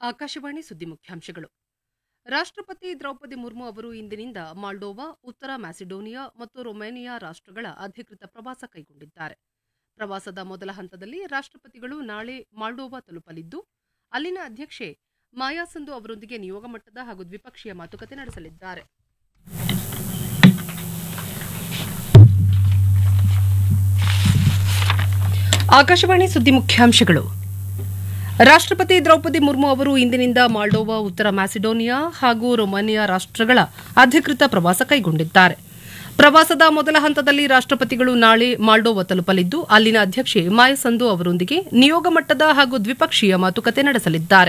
ಆಕಾಶವಾಣಿ ಸುದ್ದಿ ಮುಖ್ಯಾಂಶಗಳು ರಾಷ್ಟ್ರಪತಿ ದ್ರೌಪದಿ ಮುರ್ಮು ಅವರು ಇಂದಿನಿಂದ ಮಾಲ್ಡೋವಾ ಉತ್ತರ ಮ್ಯಾಸಿಡೋನಿಯಾ ಮತ್ತು ರೊಮೇನಿಯಾ ರಾಷ್ಟ್ರಗಳ ಅಧಿಕೃತ ಪ್ರವಾಸ ಕೈಗೊಂಡಿದ್ದಾರೆ ಪ್ರವಾಸದ ಮೊದಲ ಹಂತದಲ್ಲಿ ರಾಷ್ಟ್ರಪತಿಗಳು ನಾಳೆ ಮಾಲ್ಡೋವಾ ತಲುಪಲಿದ್ದು ಅಲ್ಲಿನ ಅಧ್ಯಕ್ಷೆ ಮಾಯಾ ಸಂದು ಅವರೊಂದಿಗೆ ನಿಯೋಗ ಮಟ್ಟದ ಹಾಗೂ ದ್ವಿಪಕ್ಷೀಯ ಮಾತುಕತೆ ನಡೆಸಲಿದ್ದಾರೆ ಆಕಾಶವಾಣಿ ಸುದ್ದಿ ಮುಖ್ಯಾಂಶಗಳು ರಾಷ್ಟ್ರಪತಿ ದ್ರೌಪದಿ ಮುರ್ಮು ಅವರು ಇಂದಿನಿಂದ ಮಾಲ್ಡೋವಾ ಉತ್ತರ ಮ್ಯಾಸಿಡೋನಿಯಾ ಹಾಗೂ ರೊಮಾನಿಯಾ ರಾಷ್ಟ್ರಗಳ ಅಧಿಕೃತ ಪ್ರವಾಸ ಕೈಗೊಂಡಿದ್ದಾರೆ ಪ್ರವಾಸದ ಮೊದಲ ಹಂತದಲ್ಲಿ ರಾಷ್ಟ್ರಪತಿಗಳು ನಾಳೆ ಮಾಲ್ಡೋವಾ ತಲುಪಲಿದ್ದು ಅಲ್ಲಿನ ಅಧ್ಯಕ್ಷೆ ಮಾಯಸಂದು ಅವರೊಂದಿಗೆ ನಿಯೋಗ ಮಟ್ಟದ ಹಾಗೂ ದ್ವಿಪಕ್ಷೀಯ ಮಾತುಕತೆ ನಡೆಸಲಿದ್ದಾರೆ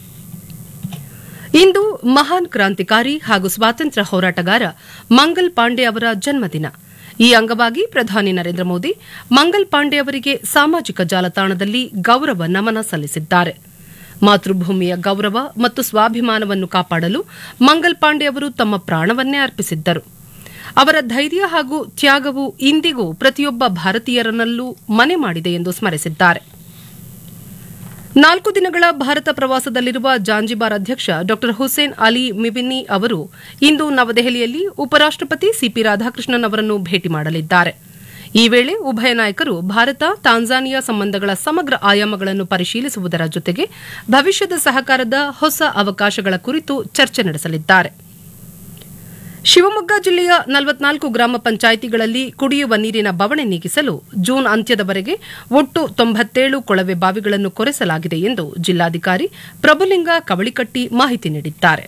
ಇಂದು ಮಹಾನ್ ಕ್ರಾಂತಿಕಾರಿ ಹಾಗೂ ಸ್ವಾತಂತ್ರ್ಯ ಹೋರಾಟಗಾರ ಮಂಗಲ್ ಪಾಂಡೆ ಅವರ ಜನ್ಮದಿನ ಈ ಅಂಗವಾಗಿ ಪ್ರಧಾನಿ ನರೇಂದ್ರ ಮೋದಿ ಮಂಗಲ್ ಪಾಂಡೆ ಅವರಿಗೆ ಸಾಮಾಜಿಕ ಜಾಲತಾಣದಲ್ಲಿ ಗೌರವ ನಮನ ಸಲ್ಲಿಸಿದ್ದಾರೆ ಮಾತೃಭೂಮಿಯ ಗೌರವ ಮತ್ತು ಸ್ವಾಭಿಮಾನವನ್ನು ಕಾಪಾಡಲು ಮಂಗಲ್ ಪಾಂಡೆ ಅವರು ತಮ್ಮ ಪ್ರಾಣವನ್ನೇ ಅರ್ಪಿಸಿದ್ದರು ಅವರ ಧೈರ್ಯ ಹಾಗೂ ತ್ಯಾಗವು ಇಂದಿಗೂ ಪ್ರತಿಯೊಬ್ಬ ಭಾರತೀಯರನ್ನಲ್ಲೂ ಮನೆ ಮಾಡಿದೆ ಎಂದು ಸ್ಮರಿಸಿದ್ದಾರೆ ನಾಲ್ಕು ದಿನಗಳ ಭಾರತ ಪ್ರವಾಸದಲ್ಲಿರುವ ಜಾಂಜಿಬಾರ್ ಅಧ್ಯಕ್ಷ ಡಾ ಹುಸೇನ್ ಅಲಿ ಮಿಬಿನಿ ಅವರು ಇಂದು ನವದೆಹಲಿಯಲ್ಲಿ ಉಪರಾಷ್ಟಪತಿ ಸಿಪಿ ರಾಧಾಕೃಷ್ಣನ್ ಅವರನ್ನು ಭೇಟಿ ಮಾಡಲಿದ್ದಾರೆ ಈ ವೇಳೆ ಉಭಯ ನಾಯಕರು ಭಾರತ ತಾಂಜಾನಿಯಾ ಸಂಬಂಧಗಳ ಸಮಗ್ರ ಆಯಾಮಗಳನ್ನು ಪರಿಶೀಲಿಸುವುದರ ಜೊತೆಗೆ ಭವಿಷ್ಯದ ಸಹಕಾರದ ಹೊಸ ಅವಕಾಶಗಳ ಕುರಿತು ಚರ್ಚೆ ನಡೆಸಲಿದ್ದಾರೆ ಶಿವಮೊಗ್ಗ ಜಿಲ್ಲೆಯ ನಲವತ್ನಾಲ್ಕು ಗ್ರಾಮ ಪಂಚಾಯಿತಿಗಳಲ್ಲಿ ಕುಡಿಯುವ ನೀರಿನ ಬವಣೆ ನೀಗಿಸಲು ಜೂನ್ ಅಂತ್ಯದವರೆಗೆ ಒಟ್ಟು ತೊಂಬತ್ತೇಳು ಕೊಳವೆ ಬಾವಿಗಳನ್ನು ಕೊರೆಸಲಾಗಿದೆ ಎಂದು ಜಿಲ್ಲಾಧಿಕಾರಿ ಪ್ರಭುಲಿಂಗ ಕವಳಿಕಟ್ಟಿ ಮಾಹಿತಿ ನೀಡಿದ್ದಾರೆ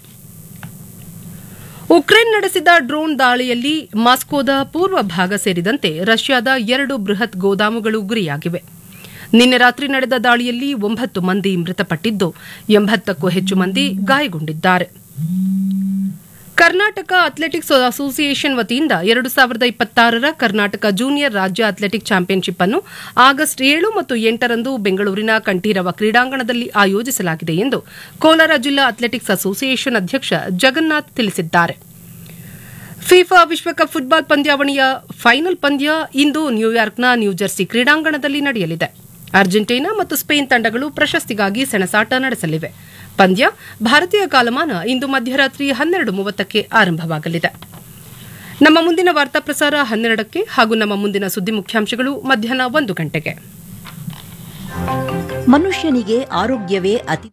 ಉಕ್ರೇನ್ ನಡೆಸಿದ ಡ್ರೋನ್ ದಾಳಿಯಲ್ಲಿ ಮಾಸ್ಕೋದ ಪೂರ್ವ ಭಾಗ ಸೇರಿದಂತೆ ರಷ್ಯಾದ ಎರಡು ಬೃಹತ್ ಗೋದಾಮುಗಳು ಗುರಿಯಾಗಿವೆ ನಿನ್ನೆ ರಾತ್ರಿ ನಡೆದ ದಾಳಿಯಲ್ಲಿ ಒಂಬತ್ತು ಮಂದಿ ಮೃತಪಟ್ಟಿದ್ದು ಎಂಬತ್ತಕ್ಕೂ ಹೆಚ್ಚು ಮಂದಿ ಗಾಯಗೊಂಡಿದ್ದಾರೆ ಕರ್ನಾಟಕ ಅಥ್ಲೆಟಿಕ್ಸ್ ಅಸೋಸಿಯೇಷನ್ ವತಿಯಿಂದ ಎರಡು ಸಾವಿರದ ಇಪ್ಪತ್ತಾರರ ಕರ್ನಾಟಕ ಜೂನಿಯರ್ ರಾಜ್ಯ ಅಥ್ಲೆಟಿಕ್ ಚಾಂಪಿಯನ್ಶಿಪ್ ಅನ್ನು ಆಗಸ್ಟ್ ಏಳು ಮತ್ತು ಎಂಟರಂದು ಬೆಂಗಳೂರಿನ ಕಂಠೀರವ ಕ್ರೀಡಾಂಗಣದಲ್ಲಿ ಆಯೋಜಿಸಲಾಗಿದೆ ಎಂದು ಕೋಲಾರ ಜಿಲ್ಲಾ ಅಥ್ಲೆಟಿಕ್ಸ್ ಅಸೋಸಿಯೇಷನ್ ಅಧ್ಯಕ್ಷ ಜಗನ್ನಾಥ್ ತಿಳಿಸಿದ್ದಾರೆ ಫಿಫಾ ವಿಶ್ವಕಪ್ ಫುಟ್ಬಾಲ್ ಪಂದ್ಯಾವಳಿಯ ಫೈನಲ್ ಪಂದ್ಯ ಇಂದು ನ್ಯೂಯಾರ್ಕ್ನ ನ್ಯೂಜೆರ್ಸಿ ಕ್ರೀಡಾಂಗಣದಲ್ಲಿ ನಡೆಯಲಿದೆ ಅರ್ಜೆಂಟೀನಾ ಮತ್ತು ಸ್ಪೇನ್ ತಂಡಗಳು ಪ್ರಶಸ್ತಿಗಾಗಿ ಸೆಣಸಾಟ ನಡೆಸಲಿವೆ ಪಂದ್ಯ ಭಾರತೀಯ ಕಾಲಮಾನ ಇಂದು ಮಧ್ಯರಾತ್ರಿ ಹನ್ನೆರಡು ಮೂವತ್ತಕ್ಕೆ ಆರಂಭವಾಗಲಿದೆ ನಮ್ಮ ಮುಂದಿನ ವಾರ್ತಾ ಪ್ರಸಾರ ಹನ್ನೆರಡಕ್ಕೆ ಹಾಗೂ ನಮ್ಮ ಮುಂದಿನ ಸುದ್ದಿ ಮುಖ್ಯಾಂಶಗಳು ಮಧ್ಯಾಹ್ನ ಒಂದು ಗಂಟೆಗೆ ಮನುಷ್ಯನಿಗೆ ಆರೋಗ್ಯವೇ ಅತಿ